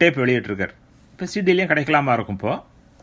Tape வெளியிட்டிருக்கார் இப்போ சிடிலையும் கிடைக்கலாமா இருக்கும் இப்போ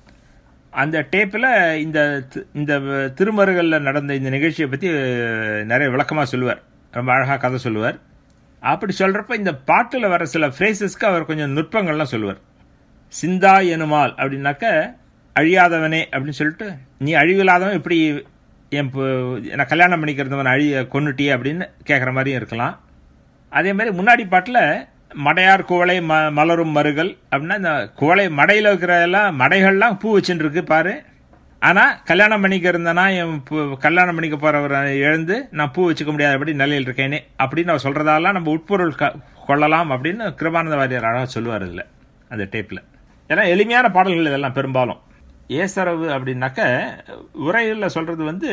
அந்த டேப்பில் இந்த தி- இந்த திருமருகளில் நடந்த இந்த நிகழ்ச்சியை பற்றி நிறைய விளக்கமாக சொல்லுவார் ரொம்ப அழகாக கதை சொல்லுவார் அப்படி சொல்கிறப்ப இந்த பாட்டில் வர சில ஃப்ரேசஸ்க்கு அவர் கொஞ்சம் நுட்பங்கள்லாம் சொல்லுவார் சிந்தா எனுமால் அப்படின்னாக்க அழியாதவனே அப்படின்னு சொல்லிட்டு நீ அழிவில்லாதவன் இப்படி என் பு- நான் கல்யாணம் பண்ணிக்கிறதவன் அழிய கொன்னுட்டியே அப்படின்னு கேட்குற மாதிரியும் இருக்கலாம் அதே மாதிரி முன்னாடி பாட்டில் மடையார் குவளை ம மலரும் மருகள் அப்படின்னா இந்த குவளை மடையில் இருக்கிற எல்லாம் மடைகள்லாம் பூ வச்சுட்டு இருக்கு பாரு ஆனால் கல்யாணம் பண்ணிக்கிறந்தனா என் பூ- கல்யாணம் பண்ணிக்க போகிறவர் எழுந்து நான் பூ வச்சுக்க முடியாதபடி நிலையில் இருக்கேனே அப்படின்னு அவர் சொல்கிறதாலாம் நம்ம உட்பொருள் க கொள்ளலாம் அப்படின்னு கிருபானந்த வாரியர் அழகாக சொல்லுவார் இதில் அந்த டேப்பில் ஏன்னா எளிமையான பாடல்கள் இதெல்லாம் பெரும்பாலும் ஏசரவு அப்படின்னாக்க உரையில் சொல்கிறது வந்து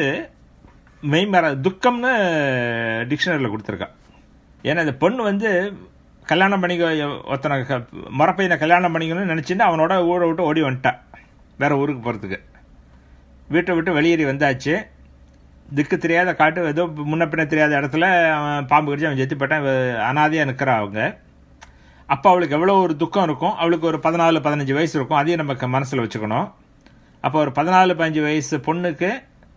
மெய்மர துக்கம்னு டிக்ஷனரியில் கொடுத்துருக்கா ஏன்னா இந்த பொண்ணு வந்து கல்யாணம் பண்ணிக்க ஒருத்தனை க- மரப்பையனை கல்யாணம் பண்ணிக்கணும்னு நினச்சிட்டு அவனோட ஊரை விட்டு ஓடி வந்துட்டான் வேற ஊருக்கு போகிறதுக்கு வீட்டை விட்டு வெளியேறி வந்தாச்சு திக்கு தெரியாத காட்டு ஏதோ முன்ன பின்ன தெரியாத இடத்துல அவன் பாம்பு கடிச்சு அவன் செத்து போட்டான் அனாதையாக நிற்கிறா அவங்க அப்போ அவளுக்கு எவ்வளோ ஒரு துக்கம் இருக்கும் அவளுக்கு ஒரு பதினாலு பதினஞ்சு வயசு இருக்கும் அதையும் நம்ம மனசில் வச்சுக்கணும் அப்போ ஒரு பதினாலு பதினஞ்சு வயசு பொண்ணுக்கு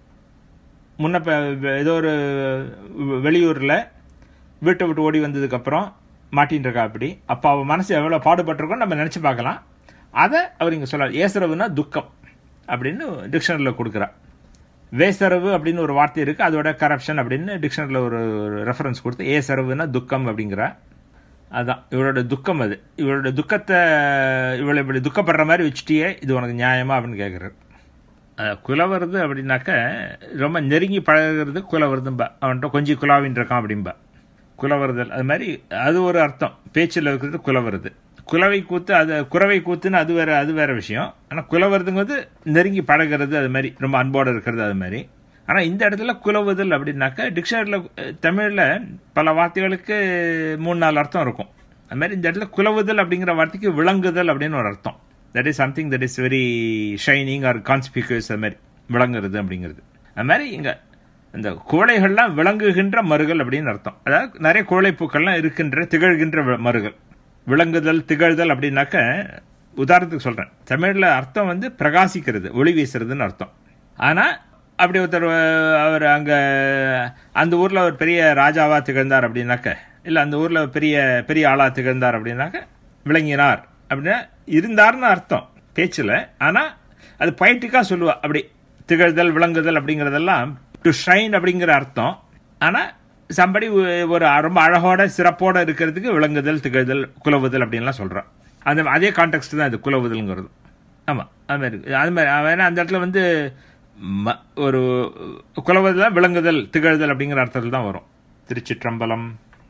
முன்ன ப- ஏதோ ஒரு வெளியூரில் வீட்டை விட்டு ஓடி வந்ததுக்கப்புறம் மாட்டின்னு இருக்கா அப்படி அப்போ அவள் மனசு எவ்வளோ பாடுபட்டிருக்கோம் நம்ம நினச்சி பார்க்கலாம் அதை அவர் இங்கே சொல்ல ஏசரவுனா துக்கம் அப்படின்னு டிக்ஷனரியில் கொடுக்குறா வேசரவு அப்படின்னு ஒரு வார்த்தை இருக்குது அதோட கரப்ஷன் அப்படின்னு டிக்ஷனரியில் ஒரு ரெஃபரன்ஸ் கொடுத்து ஏசரவுனா துக்கம் அப்படிங்கிறா அதான் இவளோட துக்கம் அது இவளோட துக்கத்தை இவளை இப்படி துக்கப்படுற மாதிரி வச்சுட்டியே இது உனக்கு நியாயமா அப்படின்னு கேட்குறாரு குலவருது அப்படின்னாக்க ரொம்ப நெருங்கி பழகுறது குலவருதும்பா அவன்கிட்ட கொஞ்சம் குலாவின் இருக்கான் அப்படிம்பா குலவருதல் அது மாதிரி அது ஒரு அர்த்தம் பேச்சில் இருக்கிறது குலவருது குலவை கூத்து அது குறவை கூத்துன்னு அது வேற அது வேற விஷயம் ஆனால் குலவருதுங்கிறது நெருங்கி பழகுறது அது மாதிரி ரொம்ப அன்போடு இருக்கிறது அது மாதிரி ஆனால் இந்த இடத்துல குலவுதல் அப்படின்னாக்க டிக்ஷனரியில் தமிழில் பல வார்த்தைகளுக்கு மூணு நாலு அர்த்தம் இருக்கும் அது மாதிரி இந்த இடத்துல குலவுதல் அப்படிங்கிற வார்த்தைக்கு விளங்குதல் அப்படின்னு ஒரு அர்த்தம் that is something that is very shining or conspicuous அது மாதிரி விளங்குறது அப்படிங்கிறது அது மாதிரி இங்கே இந்த குவளைகள்லாம் விளங்குகின்ற மருகள் அப்படின்னு அர்த்தம் அதாவது நிறைய குவளை பூக்கள்லாம் இருக்கின்ற திகழ்கின்ற வ- மருகள் விளங்குதல் திகழ்தல் அப்படின்னாக்க உதாரணத்துக்கு சொல்கிறேன் தமிழில் அர்த்தம் வந்து பிரகாசிக்கிறது ஒளி வீசுறதுன்னு அர்த்தம் ஆனால் அப்படி ஒருத்தர் அஹ், அவர் அங்கே அந்த ஊரில் ஒரு பெரிய ராஜாவா திகழ்ந்தார் அப்படின்னாக்க இல்லை அந்த ஊரில் பெரிய பெரிய ஆளா திகழ்ந்தார் அப்படின்னாக்க விளங்கினார் அப்படின்னா இருந்தார்னு அர்த்தம் பேச்சில் ஆனால் அது பொயட்டிக்காக சொல்லுவா அப்படி திகழ்தல் விளங்குதல் அப்படிங்கிறதெல்லாம் டு ஷைன் அப்படிங்கிற அர்த்தம் ஆனால் சம்படி ஒரு ரொம்ப அழகோட சிறப்போட இருக்கிறதுக்கு விளங்குதல் திகழ்தல் குலவுதல் அப்படின்லாம் சொல்கிறான் அந்த அதே கான்டெக்ட் தான் இது குலவுதல்ங்கிறது ஆமாம் அது மாதிரி இருக்கு. அது மாதிரி வேணா அந்த இடத்துல வந்து ம- ஒரு குலவுதல் விளங்குதல் திகழ்தல் அப்படிங்கிற அர்த்தத்தில் தான் வரும் திருச்சிற்றம்பலம்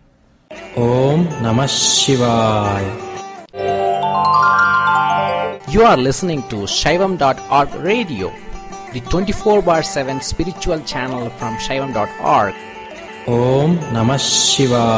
ஓம் நம சிவாய You are listening to Shaivam.org radio, the 24 bar 7 spiritual channel from Shaivam.org. ஓம் நம சிவாய